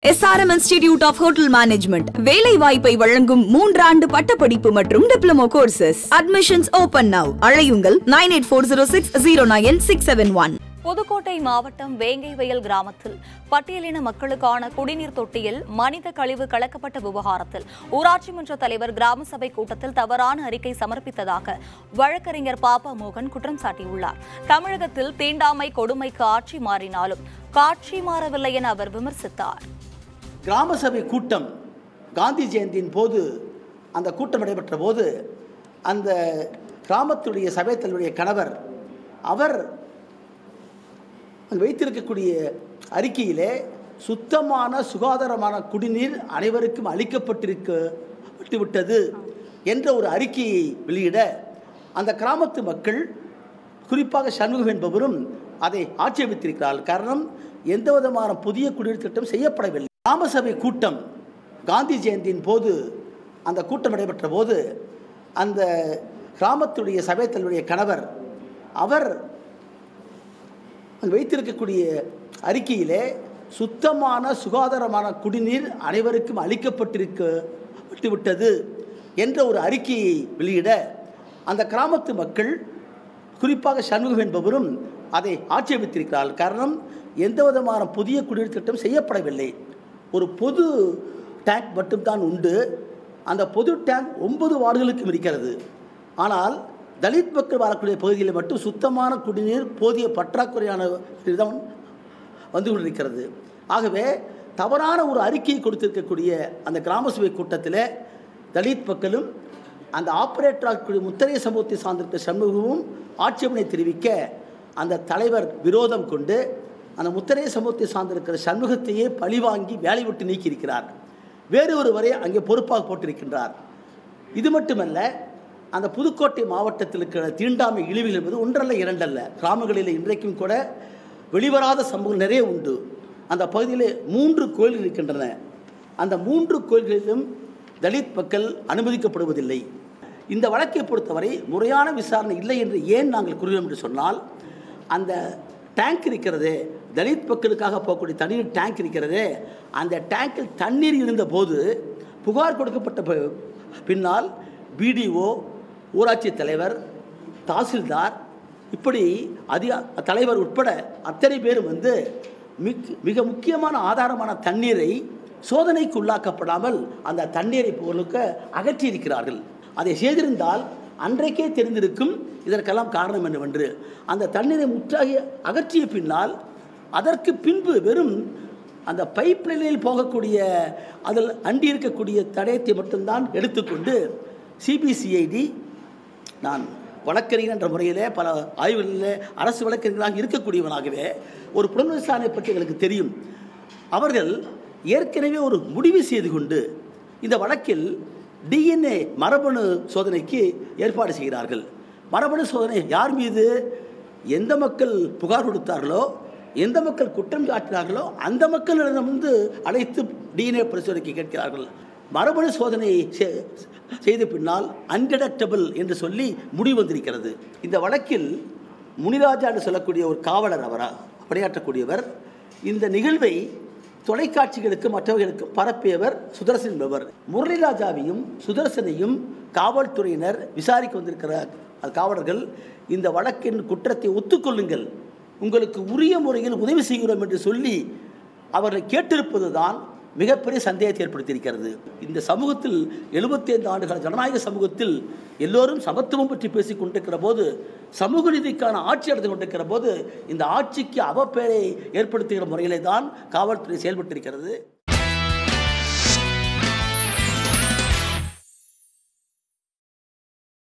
SRM institute of hotel management வேலை வாய்ப்பை வழங்கும் மூன்றாண்டு பட்டப்படிப்பு மற்றும் diploma courses admissions open now அழையுங்கள் nine eight four zero six zero nine six seven one Pudukkottai மாவட்டம் வேங்கைவயல் கிராமத்தில் பட்டியலின மக்களுக்கான குடிநீர் தொட்டியில் மனித கழிவு கலக்கப்பட்ட விவகாரத்தில் ஊராட்சி மன்ற தலைவர் கிராம சபை கூட்டத்தில் தவறான அறிக்கை சமர்ப்பித்ததாக வழக்கறிஞர் பாப்பா மோகன் குற்றம் சாட்டியுள்ளார் தமிழகத்தில் தீண்டாமை கொடுமைக்கு ஆட்சி மாறினாலும் காட்சி மாறவில்லை என அவர் விமர்சித்தார் கிராம சபை கூட்டம் காந்தி ஜெயந்தியின் போது அந்த கூட்டம் நடைபெற்ற போது அந்த கிராமத்துடைய சபைத் தலைவருடைய கணவர் அவர் அங்கு வைத்திருக்கக்கூடிய அறிக்கையிலே சுத்தமான சுகாதாரமான குடிநீர் அனைவருக்கும் அளிக்கப்பட்டிருக்க விட்டுவிட்டது என்ற ஒரு அறிக்கையை வெளியிட அந்த கிராமத்து மக்கள் குறிப்பாக சண்முகம் என்பவரும் அதை ஆட்சேபித்திருக்கிறார்கள் காரணம் எந்த விதமான புதிய குடிநீர் திட்டம் செய்யப்படவில்லை கிராம சபை கூட்டம் காந்தி ஜெயந்தியின் போது அந்த கூட்டம் நடைபெற்ற போது அந்த கிராமத்துடைய சபைத் தலைவருடைய கணவர் அவர் அங்கு வைத்திருக்கக்கூடிய அறிக்கையிலே சுத்தமான சுகாதாரமான குடிநீர் அனைவருக்கும் அளிக்கப்பட்டிருக்க விட்டுவிட்டது என்ற ஒரு அறிக்கையை வெளியிட அந்த கிராமத்து மக்கள் குறிப்பாக சண்முகம் என்பவரும் அதை ஆட்சேபித்திருக்கிறார்கள் காரணம் எந்த விதமான புதிய குடிநீர் திட்டம் செய்யப்படவில்லை ஒரு பொது டேங்க் மட்டும்தான் உண்டு அந்த பொது டேங்க் ஒன்பது வார்டுகளுக்கும் இருக்கிறது ஆனால் தலித் மக்கள் வாழக்கூடிய பகுதியில் மட்டும் சுத்தமான குடிநீர் போதிய பற்றாக்குறையான விதம் வந்து கொண்டிருக்கிறது ஆகவே தவறான ஒரு அறிக்கையை கொடுத்திருக்கக்கூடிய அந்த கிராம சபை கூட்டத்தில் தலித் மக்களும் அந்த ஆபரேட்டராக முத்தரைய சமூகத்தை சார்ந்திருக்க சமூகமும் ஆட்சேபனை தெரிவிக்க அந்த தலைவர் விரோதம் கொண்டு அந்த முத்தரைய சமூகத்தை சார்ந்திருக்கிற சண்முகத்தையே பழிவாங்கி வேலை விட்டு நீக்கியிருக்கிறார் வேறு ஒருவரை அங்கே பொறுப்பாக போட்டிருக்கின்றார் இது மட்டுமல்ல அந்த புதுக்கோட்டை மாவட்டத்தில் இருக்கிற தீண்டாமை இழிவுகள் என்பது ஒன்றல்ல இரண்டல்ல கிராமங்களில் இன்றைக்கும் கூட வெளிவராத சம்பவங்கள் நிறைய உண்டு அந்த பகுதியில் மூன்று கோயில்கள் இருக்கின்றன அந்த மூன்று கோயில்களிலும் தலித் மக்கள் அனுமதிக்கப்படுவதில்லை இந்த வழக்கை பொறுத்தவரை முறையான விசாரணை இல்லை என்று ஏன் நாங்கள் கூறுகிறோம் என்று சொன்னால் அந்த டேங்க் இருக்கிறதே தலித் மக்களுக்காக போகக்கூடிய தண்ணீர் டேங்க் இருக்கிறதே அந்த டேங்கில் தண்ணீர் இருந்தபோது புகார் கொடுக்கப்பட்ட ப- பின்னால் பிடிஓ ஊராட்சி தலைவர் தாசில்தார் இப்படி அதிக தலைவர் உட்பட அத்தனை பேரும் வந்து மிக் மிக முக்கியமான ஆதாரமான தண்ணீரை சோதனைக்கு உள்ளாக்கப்படாமல் அந்த தண்ணீரை பொருளுக்க அகற்றியிருக்கிறார்கள் அதை செய்திருந்தால் அன்றைக்கே தெரிந்திருக்கும் இதற்கெல்லாம் காரணம் என்னவென்று அந்த தண்ணீரை முற்றாக அகற்றிய பின்னால் அதற்கு பின்பு வெறும் அந்த பைப் லைனில் போகக்கூடிய அதில் அண்டி இருக்கக்கூடிய தடயத்தை மட்டும்தான் எடுத்துக்கொண்டு சிபிசிஐடி நான் வழக்கறிஞர் என்ற முறையிலே பல ஆய்வுகளிலே அரசு வழக்கறிஞராக இருக்கக்கூடியவனாகவே ஒரு புலன் விசாரணை பற்றி எங்களுக்கு தெரியும் அவர்கள் ஏற்கனவே ஒரு முடிவு செய்து கொண்டு இந்த வழக்கில் டிஎன்ஏ மரபணு சோதனைக்கு ஏற்பாடு செய்கிறார்கள் மரபணு சோதனை யார் மீது எந்த மக்கள் புகார் கொடுத்தார்களோ எந்த மக்கள் குற்றம் சாட்டினார்களோ அந்த மக்களிடம் வந்து அழைத்து டிஎன்ஏ பரிசோதனைக்கு கேட்கிறார்கள் மரபணு சோதனை செ- செய்த பின்னால் அன்டிடக்டபிள் என்று சொல்லி முடிவு வந்திருக்கிறது இந்த வழக்கில் முனிராஜா என்று சொல்லக்கூடிய ஒரு காவலர் அவரா பணியாற்றக்கூடியவர் இந்த நிகழ்வை தொலைக்காட்சிகளுக்கு மற்றவர்களுக்கு பரப்பியவர் சுதர்சன் என்பவர் முரளிராஜாவையும் சுதர்சனையும் காவல்துறையினர் விசாரிக்க வந்திருக்கிற அந்த காவலர்கள் இந்த வழக்கின் குற்றத்தை ஒத்துக்கொள்ளுங்கள் உங்களுக்கு உரிய முறையில் உதவி செய்கிறோம் என்று சொல்லி அவர்களை கேட்டிருப்பதுதான் மிகப்பெரிய சந்தேகத்தை ஏற்படுத்தியிருக்கிறது இந்த சமூகத்தில் 75 ஆண்டுகால ஜனநாயக சமூகத்தில் எல்லோரும் சமத்துவம் பற்றி பேசிக் கொண்டிருக்கிற போது சமூக நீதிக்கான ஆட்சி நடந்து கொண்டிருக்கிற போது இந்த ஆட்சிக்கு அவப்பெயரை ஏற்படுத்துகிற முறையிலே தான் காவல்துறை செயல்பட்டிருக்கிறது